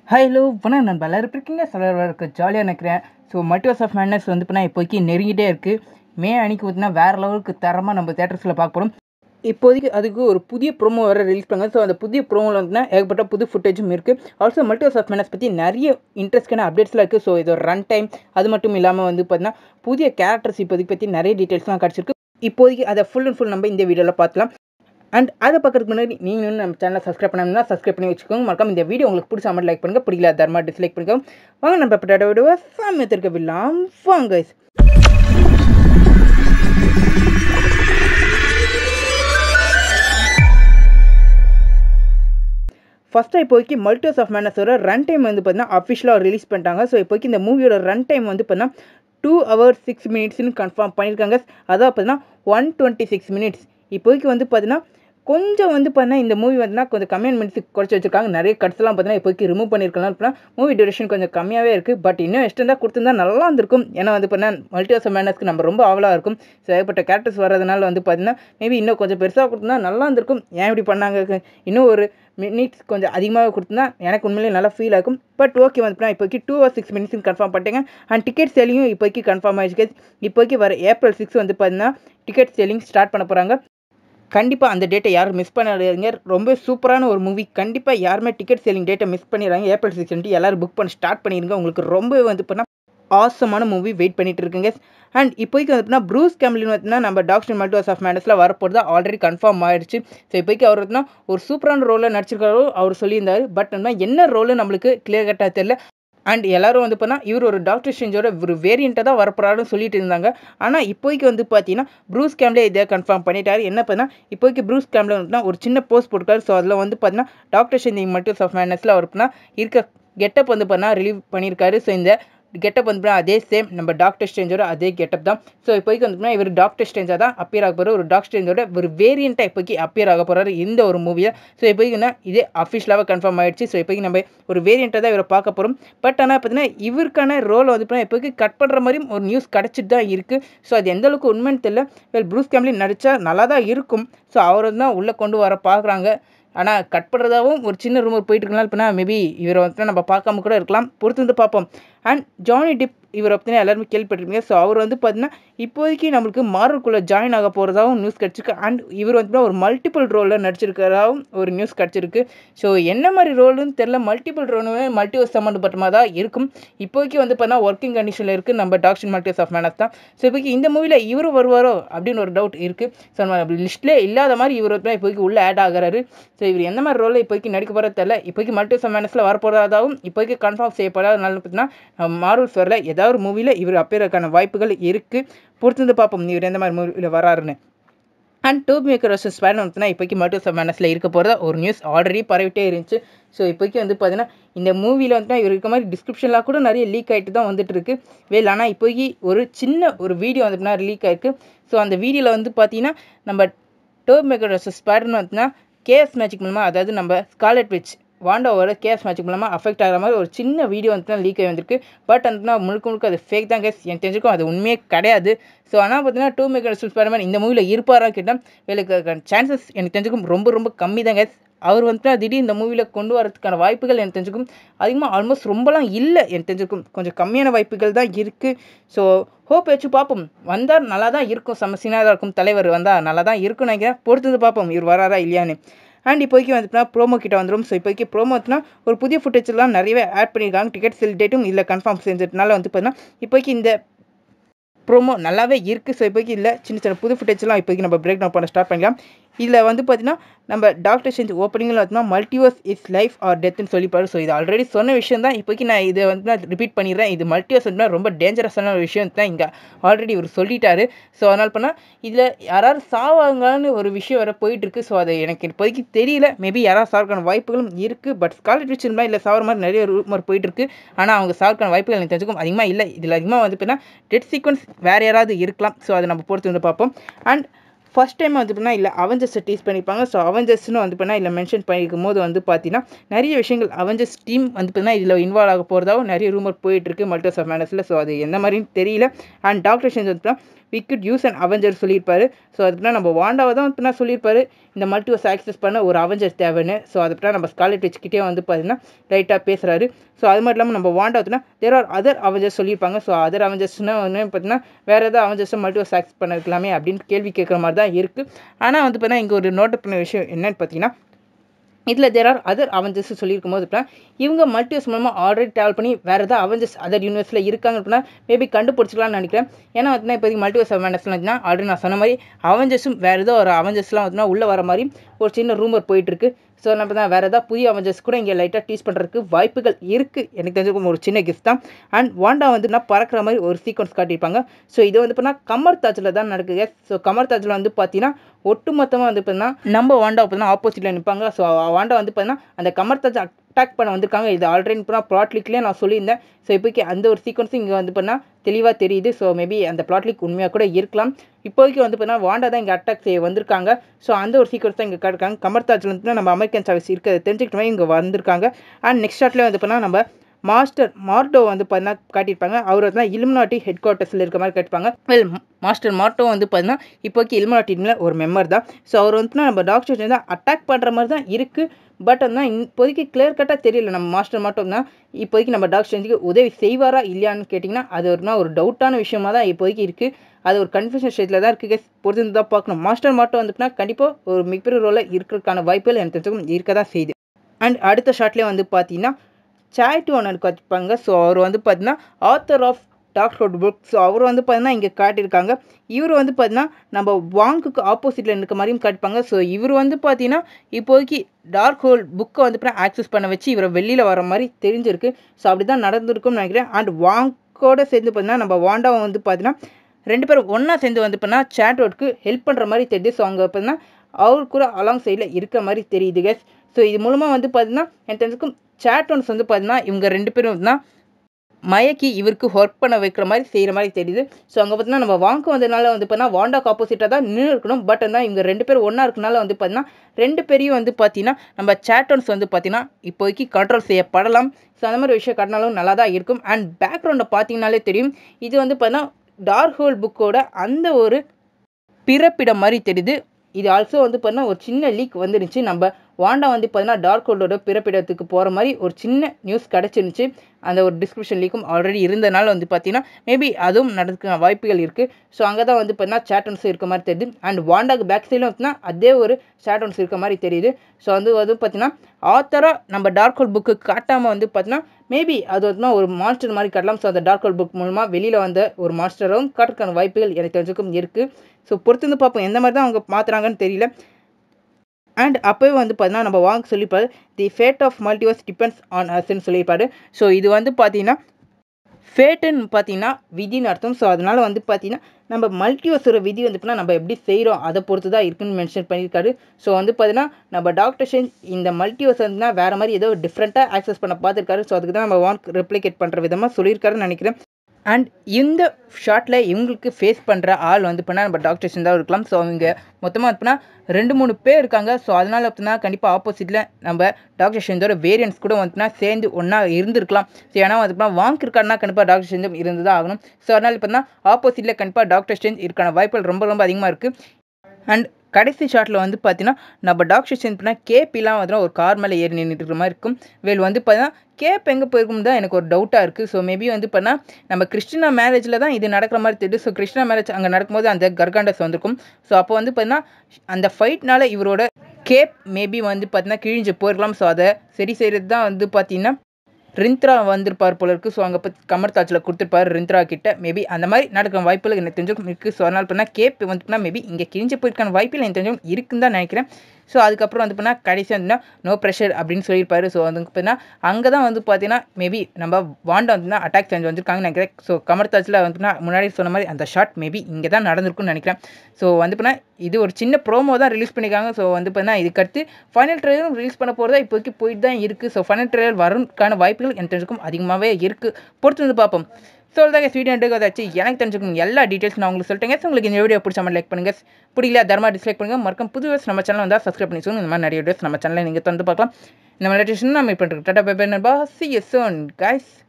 hi hello வணக்கம் நண்பா எல்லாரும் இருக்கீங்க சிலர் இருக்க ஜாலியாக நினைக்கிறேன் ஸோ மல்டிவர்ஸ் ஆஃப் மேட்னஸ் வந்து இப்போ இப்போதைக்கு நெருங்கிட்டே இருக்குது மே அன்னைக்கு பார்த்தீங்கன்னா வேறு லெவலுக்கு தரமாக நம்ம தேட்டர்ஸில் பார்க்க போகிறோம் இப்போதைக்கு அதுக்கு ஒரு புதிய ப்ரோமோ வேறு ரிலீஸ் பண்ணாங்க ஸோ அந்த புதிய ப்ரோமோவில் வந்துன்னா ஏகப்பட்ட புது ஃபுட்டேஜும் இருக்குது ஆல்சோ மல்டிவர்ஸ் ஆஃப் மேனஸ் பற்றி நிறைய இன்ட்ரெஸ்டான அப்டேட்ஸ்லாம் இருக்குது ஸோ இது ஒரு ரன் டைம் அது மட்டும் இல்லாமல் வந்து பார்த்தீங்கன்னா புதிய கேரக்டர்ஸ் இப்போதைக்கு பற்றி நிறைய டீட்டெயில்ஸ்லாம் கிடச்சிருக்கு இப்போதைக்கு அதை ஃபுல் அண்ட் ஃபுல் நம்ம இந்த வீடியோவில் பார்க்கலாம் அண்ட் அதை பார்க்கறதுக்கு முன்னாடி நீங்கள் இன்னும் நம்ம சேனலை சப்ஸ்கிரைப் பண்ணணும்னா சப்ஸ்கிரைப் பண்ணி வச்சுக்கோங்க மறக்காம இந்த வீடியோ உங்களுக்கு பிடிச்ச மாதிரி லைக் பண்ணுங்கள் பிடிக்கல தர்மா டிஸ்லைக் பண்ணிக்கோங்க வாங்க நம்ம பட்டாட விடுவா சாமியத்திற்கு வில்லாம் வாங்க ஃபஸ்ட்டாக இப்போதைக்கு மல்டிவர்ஸ் ஆஃப் மேனஸோட ரன் டைம் வந்து பார்த்தீங்கன்னா அஃபிஷியலாக ரிலீஸ் பண்ணிட்டாங்க ஸோ இப்போதைக்கு இந்த மூவியோட ரன் டைம் வந்து பார்த்தீங்கன்னா டூ ஹவர்ஸ் சிக்ஸ் மினிட்ஸ்னு கன்ஃபார்ம் பண்ணியிருக்காங்க அதான் பார்த்தீங்கன்னா ஒன் டுவெண்ட்டி சிக்ஸ் மினிட்ஸ் இப்போதைக்கு வந்து பார்த்தீங்கன்னா கொஞ்சம் வந்து பார்த்தீங்கன்னா இந்த மூவி வந்துன்னா கொஞ்சம் கம்மியான மினிட்ஸ் குறைச்சி வச்சிருக்காங்க நிறைய கட்ஸ்லாம் பார்த்தீங்கன்னா இப்போதைக்கு ரிமூவ் பண்ணியிருக்கலாம் அப்படின்னா மூவி டியூரேஷன் கொஞ்சம் கம்மியாகவே இருக்குது பட் இன்னும் எக்ஸ்டன் தான் கொடுத்துருந்தா நல்லா இருந்திருக்கும் ஏன்னா வந்து பார்த்தீங்கன்னா மல்டிவர்ஸ் மேனஸ்க்கு நம்ம ரொம்ப ஆவலாக இருக்கும் ஸோ ஏகப்பட்ட கேரக்டர்ஸ் வரதுனால வந்து பார்த்தீங்கன்னா மேபி இன்னும் கொஞ்சம் பெருசாக கொடுத்துருந்தா நல்லா இருந்திருக்கும் ஏன் இப்படி பண்ணாங்க இன்னும் ஒரு மினிட்ஸ் கொஞ்சம் அதிகமாக கொடுத்துருந்தா எனக்கு உண்மையிலேயே நல்லா ஃபீல் ஆகும் பட் ஓகே வந்து இப்போக்கி two hour six minutes confirm பண்ணிட்டேங்க அண்ட் டிக்கெட் சேலிங்கும் இப்போக்கி கன்ஃபார்ம் ஆயிடுச்சு இப்போக்கி வர ஏப்ரல் சிக்ஸ் வந்து பார்த்தீங்கன்னா டிக்கெட் சேலிங் ஸ்டார்ட் பண்ண போகிறாங்க கண்டிப்பாக அந்த டேட்டை யாரும் மிஸ் பண்ணாதீங்க ரொம்ப சூப்பரான ஒரு மூவி கண்டிப்பாக யாருமே டிக்கெட் சேலிங் டேட்டை மிஸ் பண்ணிடுறாங்க ஏப்ரல் சிக்ஸ் எல்லோரும் புக் பண்ண ஸ்டார்ட் பண்ணிடுங்க உங்களுக்கு ரொம்ப வந்து பண்ணால் ஆசமான மூவி வெயிட் பண்ணிட்டு இருக்குங்க அண்ட் இப்போதைக்கு வந்து ப்ரூஸ் கேம்லின் வந்து நம்ம டாக்டர் மல்டிவர்ஸ் ஆஃப் மேனஸில் வரப்போகிறது ஆல்ரெடி கன்ஃபார்ம் ஆயிடுச்சு ஸோ இப்போதைக்கு அவர் வந்து ஒரு சூப்பரான ரோலில் நடிச்சிருக்காரோ அவர் சொல்லியிருந்தார் பட் என்ன ரோலு நம்மளுக்கு கிளியர் கட்டாக தெரியல அண்ட் எல்லாரும் வந்து பார்த்தா இவர் ஒரு டாக்டர் ஸ்ட்ரேஞ்சோட ஒரு வேரியண்ட்டை தான் வரப்போறாருன்னு சொல்லிட்டு இருந்தாங்க ஆனால் இப்போதைக்கு வந்து பார்த்தீங்கன்னா ப்ரூஸ் கேம்லே இதை கன்ஃபார்ம் பண்ணிட்டாரு என்ன பண்ணா இப்போதைக்கு ப்ரூஸ் கேம்ல வந்து ஒரு சின்ன போஸ்ட் போட்டுருக்காரு ஸோ அதில் வந்து பார்த்தீங்கன்னா டாக்டர் ஸ்ட்ரேஞ்ச் மல்டிவர்ஸ் ஆஃப் மேனஸில் அவர் இருக்க கெட்டப் வந்து பண்ணால் ரிலீவ் பண்ணியிருக்காரு ஸோ இந்த கெட்டப் வந்து அதே சேம் நம்ம டாக்டர் ஸ்டேஞ்சோட அதே கெட்டப் தான் ஸோ இப்போதைக்கு வந்து இவர் டாக்டர் ஸ்டேஞ்சாக தான் அப்பியர் ஆக போகிறார் ஒரு டாக்டர் ஸ்டேஞ்சோட ஒரு வேரியண்ட்டாக இப்போக்கி அப்பியர் ஆக போகிறாரு இந்த ஒரு மூவியை ஸோ இப்போதைக்கு இதே அஃபிஷியலாக கன்ஃபார்ம் ஆயிடுச்சு ஸோ இப்போக்கி நம்ம ஒரு வேரியண்ட்டாக தான் இவரை பார்க்க போகிறோம் பட் ஆனால் பார்த்தீங்கன்னா இவருக்கான ரோலை வந்து பார்த்தீங்கன்னா இப்போக்கி கட் பண்ணுற மாதிரியும் ஒரு நியூஸ் கிடச்சிட்டு தான் இருக்குது ஸோ அது எந்த அளவுக்கு உண்மைன்னு தெரியல வெல் ப்ரூஸ் கேம்லி நடித்தா நல்லா தான் இருக்கும் ஸோ அவரை தான் உள்ளே கொண்டு வர பார்க்குறாங்க ஆனால் கட் பண்ணுறதாகவும் ஒரு சின்ன ரூமர் போயிட்டு இருக்கலாம் இப்போனா மேபி இவரை வந்து நம்ம பார்க்காம கூட இருக்கலாம் பொறுத்து வந்து பார்ப்போம் அண்ட் ஜானி டிப் இவரை பற்றின எல்லாருமே கேள்விப்பட்டிருப்பீங்க ஸோ அவர் வந்து பார்த்தீங்கன்னா இப்போதைக்கு நம்மளுக்கு மார்வல்குள்ளே ஜாயின் ஆக போகிறதாகவும் நியூஸ் கிடச்சிருக்கு அண்ட் இவர் வந்து ஒரு மல்டிபிள் ரோலில் நடிச்சிருக்கிறதாகவும் ஒரு நியூஸ் கிடச்சிருக்கு ஸோ என்ன மாதிரி ரோலுன்னு தெரில மல்டிபிள் ரோலுமே மல்டிவர்ஸ் சம்மந்தப்பட்டமாக தான் இருக்கும் இப்போதைக்கு வந்து பார்த்தீங்கன்னா ஒர்க்கிங் கண்டிஷனில் இருக்குது நம்ம டாக்டர் மல்டிவர்ஸ் ஆஃப் மேனஸ் தான் ஸோ இப்போதைக்கு இந்த மூவியில் இவர் வருவாரோ அப்படின்னு ஒரு டவுட் இருக்குது ஸோ நம்ம லிஸ்ட்லேயே இல்லாத மாதிரி இவர் வந்து இப்போதைக்கு உள்ளே ஆட் ஆகிறாரு ஸோ இவர் எந்த மாதிரி ரோலில் இப்போதைக்கு நடிக்க போகிறது தெரில இப்போதைக்கு மல்டிவர்ஸ் ஆஃப் மேனஸில் வரப்போகிறதாகவும் இப்போதைக்கு கன்ஃபார்ம் செய்யப்படாதனால பார்த்தீங்கன்னா மார்வல்ஸ் வரல ஏதாவது ஒரு மூவியில் இவர் அப்பேறதுக்கான வாய்ப்புகள் இருக்குது பொறுத்து பார்ப்போம் இவர் எந்த மாதிரி மூவியில் வராருன்னு அண்ட் டூப் மேக்கர் வர்சஸ் ஸ்பைடன் வந்துனா இப்போக்கி மல்டிவர்ஸ் ஆஃப் மேனஸில் இருக்க போகிறதா ஒரு நியூஸ் ஆல்ரெடி பரவிட்டே இருந்துச்சு ஸோ இப்போக்கி வந்து பார்த்தீங்கன்னா இந்த மூவியில் வந்துட்டு இவர் இருக்க மாதிரி டிஸ்கிரிப்ஷன்லாம் கூட நிறைய லீக் ஆகிட்டு தான் வந்துட்டு இருக்கு வேல் ஆனால் இப்போக்கி ஒரு சின்ன ஒரு வீடியோ வந்துட்டுனா லீக் ஆயிருக்கு ஸோ அந்த வீடியோவில் வந்து பார்த்தீங்கன்னா நம்ம டோப் மேக்கர் வர்சஸ் ஸ்பைடன் வந்துன்னா கேஎஸ் மேஜிக் மூலமாக அதாவது நம்ம ஸ்காலட் விச் வாண்டாவோட கேஸ் மேட்ச் மூலமாக அஃபெக்ட் ஆகிற மாதிரி ஒரு சின்ன வீடியோ வந்து தான் லீக் ஆகி வந்திருக்கு பட் வந்து முழுக்க முழுக்க அது ஃபேக் தான் கேஸ் எனக்கு தெரிஞ்சிருக்கும் அது உண்மையே கிடையாது ஸோ ஆனால் பார்த்தீங்கன்னா டூ மேக்கர் ஸ்பைடர்மேன் இந்த மூவியில் இருப்பாரா கேட்டால் வேலைக்கு சான்சஸ் எனக்கு தெரிஞ்சுக்கும் ரொம்ப ரொம்ப கம்மி தான் கேஸ் அவர் வந்துட்டு திடீர் இந்த மூவியில் கொண்டு வரதுக்கான வாய்ப்புகள் எனக்கு தெரிஞ்சுக்கும் அதிகமாக ஆல்மோஸ்ட் ரொம்பலாம் இல்லை எனக்கு தெரிஞ்சிருக்கும் கொஞ்சம் கம்மியான வாய்ப்புகள் தான் இருக்குது ஸோ ஹோப் வச்சு பார்ப்போம் வந்தால் நல்லா தான் இருக்கும் சமசீனாக தான் இருக்கும் தலைவர் வந்தால் நல்லா தான் இருக்கும்னு நினைக்கிறேன் பொறுத்து பார்ப்போம் இவர் வராரா இல்லையான்னு அண்ட் இப்போதைக்கு வந்துட்டுனா ப்ரோமோ கிட்ட வந்துடும் ஸோ இப்போதைக்கு ப்ரோமோ வந்துனா ஒரு புதிய ஃபுட்டேஜ்லாம் நிறையவே ஆட் பண்ணியிருக்காங்க டிக்கெட் செல் டேட்டும் இல்லை கன்ஃபார்ம் செஞ்சதுனால வந்து பார்த்தீங்கன்னா இப்போதைக்கு இந்த ப்ரோமோ நல்லாவே இருக்குது ஸோ இப்போதைக்கு இல்லை சின்ன சின்ன புது ஃபுட்டேஜ்லாம் இப்போதைக்கு நம்ம பிரேக் டவுன் பண்ண ஸ்டார்ட் பண்ணலாம் இதில் வந்து பார்த்தீங்கன்னா நம்ம டாக்டர் சேஞ்ச் ஓப்பனிங்கில் பார்த்தீங்கன்னா மல்டிவர்ஸ் இஸ் லைஃப் ஆர் டெத்னு சொல்லிப்பாரு ஸோ இது ஆல்ரெடி சொன்ன விஷயம் தான் இப்போக்கி நான் இதை வந்து நான் ரிப்பீட் பண்ணிடுறேன் இது மல்டிவர்ஸ் வந்து ரொம்ப டேஞ்சரஸான ஒரு விஷயம் தான் இங்கே ஆல்ரெடி இவர் சொல்லிட்டாரு ஸோ அதனால் பண்ணால் இதில் யாராவது சாவாங்கன்னு ஒரு விஷயம் வர போயிட்டுருக்கு ஸோ அது எனக்கு இப்போதைக்கு தெரியல மேபி யாராவது சாவுக்கான வாய்ப்புகளும் இருக்குது பட் ஸ்காலட் வச்சுருந்தா இல்லை சாவர மாதிரி நிறைய ரூமர் போயிட்டுருக்கு ஆனால் அவங்க சாவுக்கான வாய்ப்புகள் எனக்கு தெரிஞ்சுக்கும் அதிகமாக இல்லை இதில் அதிகமாக வந்து பார்த்தீங்கன்னா டெட் சீக்வன்ஸ் வேறு யாராவது இருக்கலாம் ஸோ அதை நம்ம பொறுத்து வந்து பார்ப்போம் அண்ட் ஃபர்ஸ்ட் டைம் வந்து பார்த்தீங்கன்னா இல்லை அவெஞ்சர்ஸை டீஸ் பண்ணியிருப்பாங்க ஸோ அவெஞ்சர்ஸ்னு வந்து பார்த்தீங்கன்னா இல்லை மென்ஷன் பண்ணியிருக்கும் போது வந்து பார்த்தீங்கன்னா நிறைய விஷயங்கள் அவெஞ்சர்ஸ் டீம் வந்து பார்த்தீங்கன்னா இதில் இன்வால்வ் ஆக போகிறதாவும் நிறைய ரூமர் போயிட்டு இருக்கு மல்டிவர்ஸ் ஆஃப் மேனஸில் ஸோ அது எந்த மாதிரின்னு தெரியல அண்ட் டாக்டர் ஸ்ட்ரேஞ்ச் வந்து பார்த்தீங்கன்னா we could use and avenger சொல்லியிருப்பாரு ஸோ அதுக்கு நம்ம வாண்டாவை தான் வந்து சொல்லியிருப்பாரு இந்த மல்டிவர்ஸ் ஆக்சஸ் பண்ண ஒரு அவெஞ்சர் தேவைன்னு ஸோ அதுக்கு நம்ம ஸ்காலட் வச்சுக்கிட்டே வந்து பார்த்தீங்கன்னா லைட்டாக பேசுகிறாரு ஸோ அது மட்டும் இல்லாமல் நம்ம வாண்டா வந்துன்னா தேர் ஆர் அதர் அவெஞ்சர்ஸ் சொல்லியிருப்பாங்க ஸோ அதர் அவெஞ்சர்ஸ்னா வந்து பார்த்தீங்கன்னா வேறு ஏதாவது அவெஞ்சர்ஸை மல்டிவர்ஸ் ஆக்சஸ் பண்ணிருக்கலாமே அப்படின்னு கேள்வி கேட்குற மாதிரி தான் இருக்குது ஆனால் வந்து பார்த்தீங்கன்னா இங்கே ஒரு நோட் பண்ண விஷயம் என்னன்னு பார்த்தீங்கன்னா இதில் தேர் ஆர் அதர் அவெஞ்சர்ஸ் சொல்லியிருக்கும் போது இப்போ இவங்க மல்டிவர்ஸ் மூலமாக ஆல்ரெடி ட்ராவல் பண்ணி வேறு ஏதாவது அவெஞ்சர்ஸ் அதர் யூனிவர்ஸில் இருக்காங்க அப்படின்னா மேபி கண்டுபிடிச்சிக்கலாம்னு நினைக்கிறேன் ஏன்னா வந்து இப்போதைக்கு மல்டிவர்ஸ் அவெண்டர்ஸ்லாம் வந்துச்சுன்னா ஆல்ரெடி நான் சொன்ன மாதிரி அவெஞ்சர்ஸும் வேறு ஏதோ ஒரு அவெஞ்சர்ஸ்லாம் வந்துன்னா உள்ளே வர மாதிரி ஒரு சின்ன ரூமர் போயிட்டுருக்கு ஸோ நம்ம தான் வேறு ஏதாவது புதிய அவெஞ்சர்ஸ் கூட இங்கே லைட்டாக டீஸ் பண்ணுறதுக்கு வாய்ப்புகள் இருக்குது எனக்கு தெரிஞ்சுக்கும் ஒரு சின்ன கிஃப்ட் தான் அண்ட் வாண்டா வந்து நான் பறக்கிற மாதிரி ஒரு சீக்வன்ஸ் காட்டியிருப்பாங்க ஸோ இது வந்து பார்த்தீங்கன்னா கமர் தாஜில் தான் நடக்குது ஸோ கமர் தாஜில் வந்து பார்த்தீங்கன்னா ஒட்டுமொத்தமாக வந்து பார்த்தீங்கன்னா நம்ம வாண்டா பார்த்தீங்கன்னா ஆப்போசிட்டில் நிற்பாங்க ஸோ வாண்டா வந்து பார்த்தீங்கன்னா அந்த கமர் தாஜ் அட்டாக் பண்ண வந்திருக்காங்க இது ஆல்ரெடி இப்போ ப்ளாட் லீக்லேயே நான் சொல்லியிருந்தேன் ஸோ இப்போக்கி அந்த ஒரு சீக்வன்ஸும் இங்கே வந்து பண்ணால் தெளிவாக தெரியுது ஸோ மேபி அந்த ப்ளாட் லீக் உண்மையாக கூட இருக்கலாம் இப்போதைக்கு வந்து பார்த்தீங்கன்னா வாண்டா தான் இங்கே அட்டாக் செய்ய வந்திருக்காங்க ஸோ அந்த ஒரு சீக்வன்ஸ் தான் இங்கே காட்டுறாங்க கமர்தாஜில் வந்து நம்ம அமெரிக்கன் சர்வீஸ் இருக்கிறத தெரிஞ்சுக்கிட்ட மாதிரி இங்கே வந்திருக்காங்க அண்ட் நெக்ஸ்ட் ஷாட்லேயே வந்து பண்ணால் நம்ம மாஸ்டர் மார்டோ வந்து பார்த்தீங்கன்னா காட்டியிருப்பாங்க அவர் வந்து இலுமினாட்டி ஹெட் குவார்ட்டர்ஸில் இருக்க மாதிரி காட்டிப்பாங்க வெல் மாஸ்டர் மார்டோ வந்து பார்த்தீங்கன்னா இப்போக்கி இலுமினாட்டி டீமில் ஒரு மெம்பர் தான் ஸோ அவர் வந்து நம்ம டாக்டர் வந்து அட்டாக் பண்ணுற மாதிரி தான் இருக்குது பட் வந்து இப்போதைக்கு கிளியர் கட்டாக தெரியல நம்ம மாஸ்டர் மட்டும் தான் இப்போதைக்கு நம்ம டாக்டர் ஸ்ட்ரேஞ்சுக்கு உதவி செய்வாரா இல்லையான்னு கேட்டிங்கன்னா அது ஒரு ஒரு டவுட்டான விஷயமா தான் இப்போதைக்கு இருக்குது அது ஒரு கன்ஃபியூஷன் ஸ்டேஜில் தான் இருக்குது பொறுத்து தான் பார்க்கணும் மாஸ்டர் மட்டும் வந்துட்டுனா கண்டிப்பாக ஒரு மிகப்பெரிய ரோலில் இருக்கிறதுக்கான வாய்ப்புகள் எனக்கு தெரிஞ்சுக்கும் இருக்க தான் செய்யுது அண்ட் அடுத்த ஷாட்லேயே வந்து பார்த்தீங்கன்னா சேட்டு ஒன்று வச்சுப்பாங்க ஸோ அவர் வந்து பார்த்தீங்கன்னா author of Darkhold book so அவர் வந்து பார்த்தீங்கன்னா இங்கே காட்டியிருக்காங்க இவர் வந்து பார்த்தீங்கன்னா நம்ம வாங்குக்கு ஆப்போசிட்டில் இருக்க மாதிரியும் காட்டிப்பாங்க ஸோ இவர் வந்து பார்த்தீங்கன்னா இப்போதைக்கு டார்க் ஹோல் புக்கை வந்து பார்த்தீங்கன்னா ஆக்சஸ் பண்ண வச்சு இவரை வெளியில் வர மாதிரி தெரிஞ்சிருக்கு ஸோ அப்படி தான் நடந்திருக்கும்னு நினைக்கிறேன் அண்ட் வாங்கோட சேர்ந்து பார்த்தீங்கன்னா நம்ம வாண்டாவை வந்து பார்த்தீங்கன்னா ரெண்டு பேரும் ஒன்றா சேர்ந்து வந்து பார்த்தீங்கன்னா சேட்வோட்க்கு ஹெல்ப் பண்ணுற மாதிரி தெரியுது ஸோ அங்கே பார்த்தீங்கன்னா அவர் கூட அலாங் சைடில் இருக்க மாதிரி தெரியுது கேஸ் ஸோ இது மூலமாக வந்து பார்த்தீங்கன்னா எனக்கு தெரிஞ்சுக்கும் சேட் ஒன்ஸ் வந்து பார்த்தீங்கன்னா இவங்க ரெண்டு பேரும் தான் மயக்கி இவருக்கு ஒர்க் பண்ண வைக்கிற மாதிரி செய்கிற மாதிரி தெரியுது ஸோ அங்கே பார்த்தீங்கன்னா நம்ம வாங்க வந்ததுனால வந்து பார்த்தீங்கன்னா வாண்டாக்கு ஆப்போசிட்டாக தான் நின்று இருக்கணும் பட் வந்து இவங்க ரெண்டு பேரும் ஒன்றா இருக்கனால வந்து பார்த்தீங்கன்னா ரெண்டு பேரையும் வந்து பார்த்தீங்கன்னா நம்ம சேட்டன்ஸ் வந்து பார்த்தீங்கன்னா இப்போதைக்கு கண்ட்ரோல் செய்யப்படலாம் ஸோ அந்த மாதிரி விஷயம் காட்டினாலும் நல்லா தான் இருக்கும் அண்ட் பேக்ரவுண்டை பார்த்தீங்கனாலே தெரியும் இது வந்து பார்த்தீங்கன்னா டார்க் ஹோல் புக்கோட அந்த ஒரு பிறப்பிடம் மாதிரி தெரியுது இது ஆல்சோ வந்து பார்த்தீங்கன்னா ஒரு சின்ன லீக் வந்துருச்சு நம்ம வாண்டா வந்து பார்த்தீங்கன்னா டார்க் ஹோல்டோட பிறப்பிடத்துக்கு போகிற மாதிரி ஒரு சின்ன நியூஸ் கிடச்சிருந்துச்சு அந்த ஒரு டிஸ்கிரிப்ஷன் லீக்கும் ஆல்ரெடி இருந்தனால வந்து பார்த்தீங்கன்னா மேபி அதுவும் நடக்க வாய்ப்புகள் இருக்குது ஸோ அங்கே தான் வந்து பார்த்தீங்கன்னா சேட்டன்ஸ் இருக்க மாதிரி தெரியுது அண்ட் வாண்டாக்கு பேக் சைடில் பார்த்தீங்கன்னா அதே ஒரு சேட்டன்ஸ் இருக்க மாதிரி தெரியுது ஸோ வந்து வந்து பார்த்தீங்கன்னா ஆத்தராக நம்ம டார்க் ஹோல் புக்கு காட்டாமல் வந்து பார்த்தீங்கன்னா மேபி அது வந்து ஒரு மாஸ்டர் மாதிரி காட்டலாம் ஸோ அந்த டார்க் ஹோல் புக் மூலமாக வெளியில் வந்த ஒரு மாஸ்டரும் காட்டுறதுக்கான வாய்ப்புகள் எனக்கு தெரிஞ்சுக்கும் இருக்குது ஸோ பொறுத்து வந்து பார்ப்போம் எந்த மாதிரி தான் அவங்க மாற்றுறாங்கன்னு தெரியல அண்ட் அப்போவே வந்து பார்த்தீங்கன்னா நம்ம வாங்க சொல்லியிருப்பாரு the fate of multiverse depends on அஸ்ன்னு சொல்லியிருப்பாரு ஸோ இது வந்து பார்த்தீங்கன்னா ஃபேட்டுன்னு பார்த்தீங்கன்னா விதின்னு அர்த்தம் ஸோ அதனால் வந்து பார்த்தீங்கன்னா நம்ம மல்டிவர்ஸோட விதி வந்து நம்ம எப்படி செய்கிறோம் அதை பொறுத்து தான் இருக்குன்னு மென்ஷன் பண்ணியிருக்காரு ஸோ வந்து பார்த்தீங்கன்னா நம்ம டாக்டர் ஷேஞ்ச் இந்த மல்டிவர்ஸ் வந்துன்னா வேறு மாதிரி ஏதோ டிஃப்ரெண்ட்டாக ஆக்சஸ் பண்ண பார்த்துருக்காரு ஸோ அதுக்கு தான் நம்ம வாங்க ரெப்ளிகேட் பண்ணுற விதமாக சொல்லியிருக்காருன்னு நினைக்கிறேன் அண்ட் இந்த ஷார்ட்டில் இவங்களுக்கு ஃபேஸ் பண்ணுற ஆள் வந்து பண்ணால் நம்ம டாக்டர் தான் இருக்கலாம் ஸோ அவங்க மொத்தமாக அப்படின்னா ரெண்டு மூணு பேர் இருக்காங்க ஸோ அதனால் அப்படின்னா கண்டிப்பாக ஆப்போசிட்டில் நம்ம டாக்டர் ஷெந்தோட வேரியன்ஸ் கூட வந்துட்டுனா சேர்ந்து ஒன்றா இருந்திருக்கலாம் ஸோ ஏன்னா வந்து வாங்க் இருக்காருன்னா கண்டிப்பாக டாக்டர் ஷெந்தும் இருந்து தான் ஆகணும் ஸோ அதனால் இப்போ ஆப்போசிட்டில் கண்டிப்பாக டாக்டர் ஸ்ட்ரென்த் இருக்கான வாய்ப்புகள் ரொம்ப ரொம்ப அதிகமாக இருக்குது அண்ட் கடைசி ஷாட்டில் வந்து பார்த்தீங்கன்னா நம்ம டாக்டர் ஸ்ட்ரென்த் பண்ணால் கேபிலாம் வந்து ஒரு கார் மேலே ஏறி நின்றுட்டு இருக்கிற மாதிரி இருக்கும் வேல் வந்து பார்த்தீங்கன்னா கேப் எங்கே போயிருக்கும் தான் எனக்கு ஒரு டவுட்டாக இருக்குது ஸோ மேபி வந்து பண்ணால் நம்ம கிறிஸ்டினா மேரேஜில் தான் இது நடக்கிற மாதிரி தெரியுது ஸோ கிறிஸ்டினா மேரேஜ் அங்கே நடக்கும்போது அந்த கர்காண்டஸ் வந்திருக்கும் ஸோ அப்போ வந்து பார்த்தீங்கன்னா அந்த ஃபைட்னால இவரோட கேப் மேபி வந்து பார்த்தீங்கன்னா கிழிஞ்சு போயிருக்கலாம் ஸோ அதை சரி செய்கிறது தான் வந்து பார்த்தீங்கன்னா ரிந்த்ரா வந்திருப்பார் போல இருக்குது ஸோ அங்கே பற்றி கமர் தாச்சில் கொடுத்துருப்பாரு ரிந்த்ரா கிட்ட மேபி அந்த மாதிரி நடக்கிற வாய்ப்புகள் எனக்கு தெரிஞ்சுக்கும் இருக்குது ஸோ அதனால் பண்ணால் கேப் வந்துட்டுனா மேபி இங்கே கிழிஞ்சு போயிருக்கான வாய்ப்பில் எனக்கு தெரிஞ்சும் இருக்குன்னு தான் நினைக்கிறேன் ஸோ அதுக்கப்புறம் வந்து பண்ணால் கடைசி வந்து நோ ப்ரெஷர் அப்படின்னு சொல்லியிருப்பாரு ஸோ வந்து பார்த்தீங்கன்னா அங்கே தான் வந்து பார்த்தீங்கன்னா மேபி நம்ம வாண்டா வந்து அட்டாக் செஞ்சு வந்திருக்காங்கன்னு நினைக்கிறேன் ஸோ கமர் தாச்சில் வந்து முன்னாடி சொன்ன மாதிரி அந்த ஷாட் மேபி இங்கே தான் நடந்திருக்கும்னு நினைக்கிறேன் ஸோ வந்து பண்ணால் இது ஒரு சின்ன ப்ரோமோ தான் ரிலீஸ் பண்ணியிருக்காங்க ஸோ வந்து பார்த்தீங்கன்னா இதுக்கடுத்து ஃபைனல் ட்ரெயிலும் ரிலீஸ் பண்ண போகிறதா இப்போதைக்கு போயிட்டு தான் இருக்குது ஸோ ஃபைனல் ட்ரெயிலர் வரும்க்கான வாய்ப்புகள் எனக்கு தெரிஞ்சுக்கும் அதிகமாகவே இருக்குது பொறுத்து வந்து பார்ப்போம் ஸோ தான் வீடியோ எடுக்க வச்சு எனக்கு தெரிஞ்சுக்கணும் எல்லா டீட்டெயில்ஸ் நான் உங்களுக்கு சொல்லிட்டேங்க ஸோ உங்களுக்கு இந்த வீடியோ பிடிச்ச மாதிரி லைக் பண்ணுங்க பிடிக்கல தர்மா டிஸ்லைக் பண்ணுங்க மறக்காம புது videos நம்ம சேனல் வந்தால் சப்ஸ்கிரைப் பண்ணி இந்த மாதிரி நிறைய வீடியோஸ் நம்ம சேனலில் நீங்கள் தந்து பார்க்கலாம் இந்த மாதிரி நம்ம இப்போ டாட்டா பை பை நண்பா சி எஸ் சோன் கைஸ்